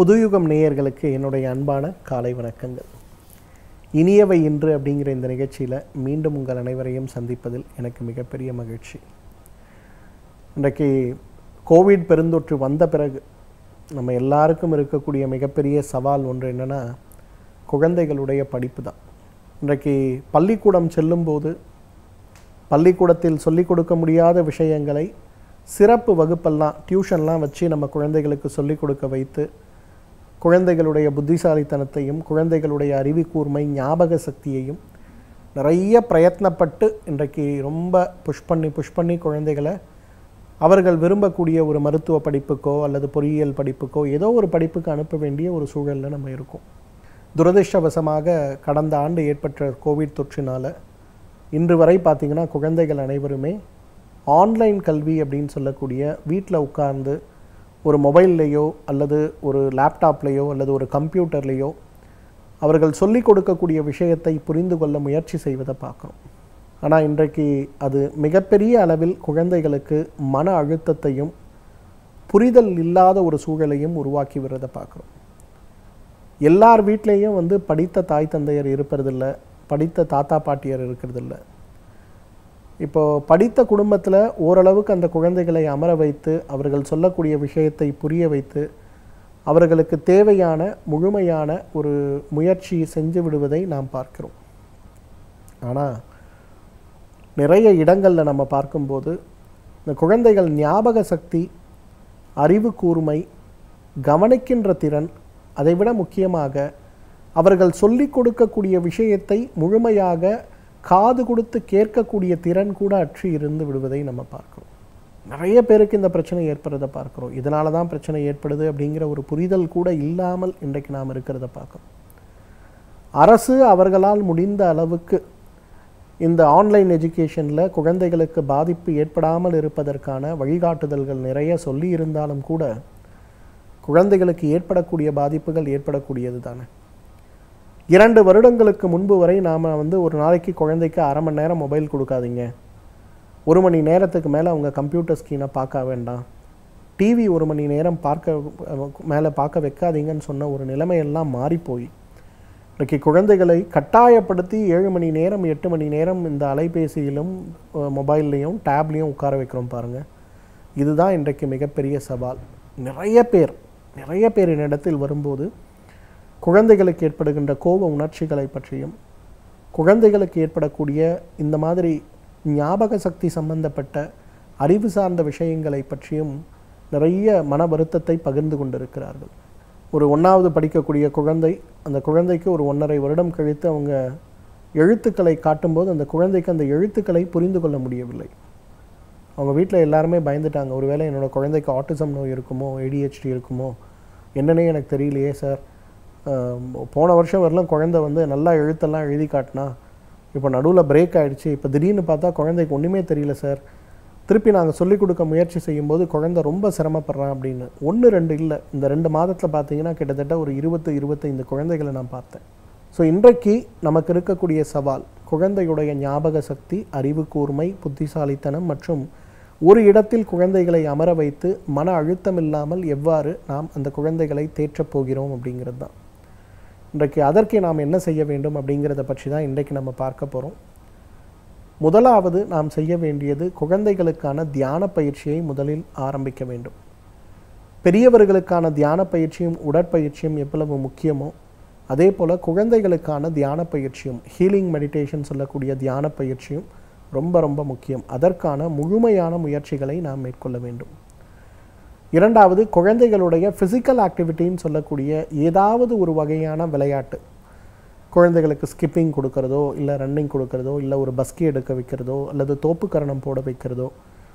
புதுயுகம் நேயர்களுக்கு என்னுடைய அன்பான காலை வணக்கங்கள் இனியவை இன்று அப்படிங்கிற இந்த நிகழ்ச்சியில் மீண்டும் உங்கள் அனைவரையும் சந்திப்பதில் எனக்கு மிகப்பெரிய மகிழ்ச்சி இன்றைக்கு கோவிட் பெருந்தொற்று வந்த பிறகு நம்ம எல்லாருக்கும் இருக்கக்கூடிய மிகப்பெரிய சவால் ஒன்று என்னென்னா குழந்தைகளுடைய படிப்பு தான் இன்றைக்கு பள்ளிக்கூடம் செல்லும்போது பள்ளிக்கூடத்தில் சொல்லிக் கொடுக்க முடியாத விஷயங்களை சிறப்பு வகுப்பெல்லாம் டியூஷன்லாம் வச்சு நம்ம குழந்தைகளுக்கு சொல்லிக் கொடுக்க வைத்து குழந்தைகளுடைய புத்திசாலித்தனத்தையும் குழந்தைகளுடைய அறிவு கூர்மை ஞாபக சக்தியையும் நிறைய பிரயத்னப்பட்டு இன்றைக்கு ரொம்ப புஷ் பண்ணி புஷ் பண்ணி குழந்தைகளை அவர்கள் விரும்பக்கூடிய ஒரு மருத்துவ படிப்புக்கோ அல்லது பொறியியல் படிப்புக்கோ ஏதோ ஒரு படிப்புக்கு அனுப்ப வேண்டிய ஒரு சூழலில் நம்ம இருக்கோம் துரதிர்ஷ்டவசமாக கடந்த ஆண்டு ஏற்பட்ட கோவிட் தொற்றினால் இன்று வரை பார்த்திங்கன்னா குழந்தைகள் அனைவருமே ஆன்லைன் கல்வி அப்படின்னு சொல்லக்கூடிய வீட்டில் உட்கார்ந்து ஒரு மொபைல்லையோ அல்லது ஒரு லேப்டாப்லேயோ அல்லது ஒரு கம்ப்யூட்டர்லேயோ அவர்கள் சொல்லிக் கொடுக்கக்கூடிய விஷயத்தை புரிந்து கொள்ள முயற்சி செய்வதை பார்க்குறோம் ஆனால் இன்றைக்கு அது மிகப்பெரிய அளவில் குழந்தைகளுக்கு மன அழுத்தத்தையும் புரிதல் இல்லாத ஒரு சூழலையும் உருவாக்கி வருவதை பார்க்குறோம் எல்லார் வீட்லேயும் வந்து படித்த தாய் தந்தையர் இருப்பதில்ல படித்த தாத்தா பாட்டியர் இருக்கிறதில்ல இப்போ படித்த குடும்பத்தில் ஓரளவுக்கு அந்த குழந்தைகளை அமர வைத்து அவர்கள் சொல்லக்கூடிய விஷயத்தை புரிய வைத்து அவர்களுக்கு தேவையான முழுமையான ஒரு முயற்சி செஞ்சு விடுவதை நாம் பார்க்கிறோம் ஆனால் நிறைய இடங்களில் நம்ம பார்க்கும்போது இந்த குழந்தைகள் ஞாபக சக்தி அறிவு கூர்மை கவனிக்கின்ற திறன் அதைவிட முக்கியமாக அவர்கள் சொல்லிக் கொடுக்கக்கூடிய விஷயத்தை முழுமையாக காது கொடுத்து கேட்கக்கூடிய திறன் கூட அற்றி இருந்து விடுவதை நம்ம பார்க்கிறோம் நிறைய பேருக்கு இந்த பிரச்சனை ஏற்படுறதை பார்க்குறோம் இதனால தான் பிரச்சனை ஏற்படுது அப்படிங்கிற ஒரு புரிதல் கூட இல்லாமல் இன்றைக்கு நாம் இருக்கிறத பார்க்குறோம் அரசு அவர்களால் முடிந்த அளவுக்கு இந்த ஆன்லைன் எஜுகேஷனில் குழந்தைகளுக்கு பாதிப்பு ஏற்படாமல் இருப்பதற்கான வழிகாட்டுதல்கள் நிறைய சொல்லி இருந்தாலும் கூட குழந்தைகளுக்கு ஏற்படக்கூடிய பாதிப்புகள் ஏற்படக்கூடியது தானே இரண்டு வருடங்களுக்கு முன்பு வரை நாம் வந்து ஒரு நாளைக்கு குழந்தைக்கு அரை மணி நேரம் மொபைல் கொடுக்காதீங்க ஒரு மணி நேரத்துக்கு மேலே அவங்க கம்ப்யூட்டர் ஸ்க்ரீனை பார்க்க வேண்டாம் டிவி ஒரு மணி நேரம் பார்க்க மேலே பார்க்க வைக்காதீங்கன்னு சொன்ன ஒரு நிலைமையெல்லாம் மாறிப்போய் இன்றைக்கு குழந்தைகளை கட்டாயப்படுத்தி ஏழு மணி நேரம் எட்டு மணி நேரம் இந்த அலைபேசியிலும் மொபைல்லையும் டேப்லேயும் உட்கார வைக்கிறோம் பாருங்கள் இதுதான் இன்றைக்கு மிகப்பெரிய சவால் நிறைய பேர் நிறைய பேர் என்னிடத்தில் வரும்போது குழந்தைகளுக்கு ஏற்படுகின்ற கோப உணர்ச்சிகளை பற்றியும் குழந்தைகளுக்கு ஏற்படக்கூடிய இந்த மாதிரி ஞாபக சக்தி சம்பந்தப்பட்ட அறிவு சார்ந்த விஷயங்களை பற்றியும் நிறைய மன வருத்தத்தை பகிர்ந்து கொண்டிருக்கிறார்கள் ஒரு ஒன்றாவது படிக்கக்கூடிய குழந்தை அந்த குழந்தைக்கு ஒரு ஒன்றரை வருடம் கழித்து அவங்க எழுத்துக்களை காட்டும்போது அந்த குழந்தைக்கு அந்த எழுத்துக்களை புரிந்து கொள்ள முடியவில்லை அவங்க வீட்டில் எல்லாருமே பயந்துட்டாங்க ஒருவேளை என்னோடய குழந்தைக்கு ஆட்டிசம் நோய் இருக்குமோ ஏடிஹெச்டி இருக்குமோ என்னன்னே எனக்கு தெரியலையே சார் போன வருஷம் வரலாம் குழந்தை வந்து நல்லா எழுத்தெல்லாம் எழுதி காட்டினா இப்போ நடுவில் பிரேக் ஆகிடுச்சு இப்போ திடீர்னு பார்த்தா குழந்தைக்கு ஒன்றுமே தெரியல சார் திருப்பி நாங்கள் சொல்லிக் கொடுக்க முயற்சி செய்யும்போது குழந்தை ரொம்ப சிரமப்படுறான் அப்படின்னு ஒன்று ரெண்டு இல்லை இந்த ரெண்டு மாதத்தில் பார்த்தீங்கன்னா கிட்டத்தட்ட ஒரு இருபத்து இருபத்தைந்து குழந்தைகளை நான் பார்த்தேன் ஸோ இன்றைக்கு நமக்கு இருக்கக்கூடிய சவால் குழந்தையுடைய ஞாபக சக்தி அறிவு கூர்மை புத்திசாலித்தனம் மற்றும் ஒரு இடத்தில் குழந்தைகளை அமர வைத்து மன அழுத்தம் இல்லாமல் எவ்வாறு நாம் அந்த குழந்தைகளை தேற்றப் போகிறோம் அப்படிங்கிறது தான் இன்றைக்கு அதற்கு நாம் என்ன செய்ய வேண்டும் அப்படிங்கிறத பற்றி தான் இன்றைக்கு நம்ம பார்க்க போகிறோம் முதலாவது நாம் செய்ய வேண்டியது குழந்தைகளுக்கான தியான பயிற்சியை முதலில் ஆரம்பிக்க வேண்டும் பெரியவர்களுக்கான தியான பயிற்சியும் உடற்பயிற்சியும் எவ்வளவு முக்கியமோ அதே போல் குழந்தைகளுக்கான தியான பயிற்சியும் ஹீலிங் மெடிடேஷன் சொல்லக்கூடிய தியான பயிற்சியும் ரொம்ப ரொம்ப முக்கியம் அதற்கான முழுமையான முயற்சிகளை நாம் மேற்கொள்ள வேண்டும் இரண்டாவது குழந்தைகளுடைய ஃபிசிக்கல் ஆக்டிவிட்டின்னு சொல்லக்கூடிய ஏதாவது ஒரு வகையான விளையாட்டு குழந்தைகளுக்கு ஸ்கிப்பிங் கொடுக்கறதோ இல்லை ரன்னிங் கொடுக்கறதோ இல்லை ஒரு பஸ்கி எடுக்க வைக்கிறதோ அல்லது தோப்புக்கரணம் போட வைக்கிறதோ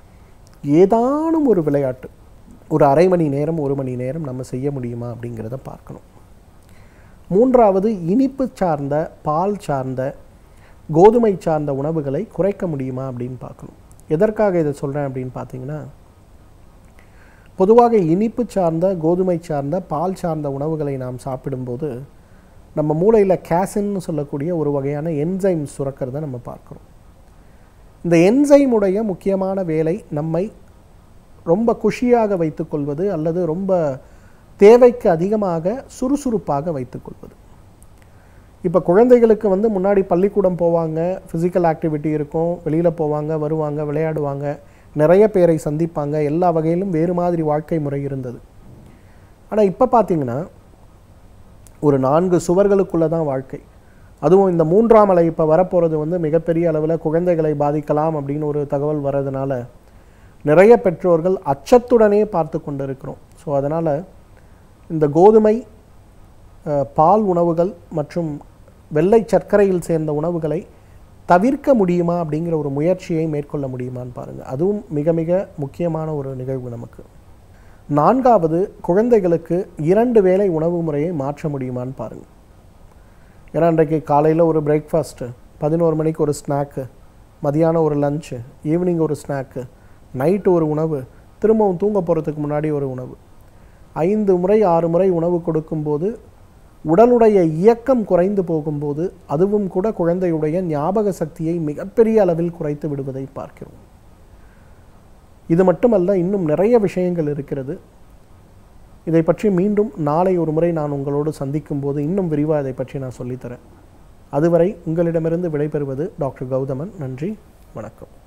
ஏதானும் ஒரு விளையாட்டு ஒரு அரை மணி நேரம் ஒரு மணி நேரம் நம்ம செய்ய முடியுமா அப்படிங்கிறத பார்க்கணும் மூன்றாவது இனிப்பு சார்ந்த பால் சார்ந்த கோதுமை சார்ந்த உணவுகளை குறைக்க முடியுமா அப்படின்னு பார்க்கணும் எதற்காக இதை சொல்கிறேன் அப்படின்னு பார்த்தீங்கன்னா பொதுவாக இனிப்பு சார்ந்த கோதுமை சார்ந்த பால் சார்ந்த உணவுகளை நாம் சாப்பிடும்போது நம்ம மூளையில் கேசின்னு சொல்லக்கூடிய ஒரு வகையான என்சைம் சுரக்கிறத நம்ம பார்க்குறோம் இந்த என்சைமுடைய முக்கியமான வேலை நம்மை ரொம்ப குஷியாக வைத்துக்கொள்வது அல்லது ரொம்ப தேவைக்கு அதிகமாக சுறுசுறுப்பாக வைத்துக்கொள்வது இப்போ குழந்தைகளுக்கு வந்து முன்னாடி பள்ளிக்கூடம் போவாங்க ஃபிசிக்கல் ஆக்டிவிட்டி இருக்கும் வெளியில் போவாங்க வருவாங்க விளையாடுவாங்க நிறைய பேரை சந்திப்பாங்க எல்லா வகையிலும் வேறு மாதிரி வாழ்க்கை முறை இருந்தது ஆனால் இப்போ பார்த்தீங்கன்னா ஒரு நான்கு சுவர்களுக்குள்ளே தான் வாழ்க்கை அதுவும் இந்த மூன்றாம் அலை இப்போ வரப்போகிறது வந்து மிகப்பெரிய அளவில் குழந்தைகளை பாதிக்கலாம் அப்படின்னு ஒரு தகவல் வர்றதுனால நிறைய பெற்றோர்கள் அச்சத்துடனே பார்த்து கொண்டு இருக்கிறோம் ஸோ அதனால் இந்த கோதுமை அஹ், பால் உணவுகள் மற்றும் வெள்ளை சர்க்கரையில் சேர்ந்த உணவுகளை தவிர்க்க முடியுமா அப்படிங்கிற ஒரு முயற்சியை மேற்கொள்ள முடியுமான்னு பாருங்கள் அதுவும் மிக மிக முக்கியமான ஒரு நிகழ்வு நமக்கு நான்காவது குழந்தைகளுக்கு இரண்டு வேளை உணவு முறையை மாற்ற முடியுமான்னு பாருங்கள் ஏன்னா இன்றைக்கு காலையில் ஒரு பிரேக்ஃபாஸ்ட்டு பதினோரு மணிக்கு ஒரு ஸ்நாக்கு மதியானம் ஒரு லஞ்சு ஈவினிங் ஒரு ஸ்நாக்கு நைட்டு ஒரு உணவு திரும்பவும் தூங்க போகிறதுக்கு முன்னாடி ஒரு உணவு ஐந்து முறை ஆறு முறை உணவு கொடுக்கும்போது உடலுடைய இயக்கம் குறைந்து போகும்போது அதுவும் கூட குழந்தையுடைய ஞாபக சக்தியை மிகப்பெரிய அளவில் குறைத்து விடுவதை பார்க்கிறோம் இது மட்டுமல்ல இன்னும் நிறைய விஷயங்கள் இருக்கிறது இதை பற்றி மீண்டும் நாளை ஒரு முறை நான் உங்களோடு சந்திக்கும் போது இன்னும் விரிவாக இதை பற்றி நான் சொல்லித்தரேன் அதுவரை உங்களிடமிருந்து விடைபெறுவது டாக்டர் கௌதமன் நன்றி வணக்கம்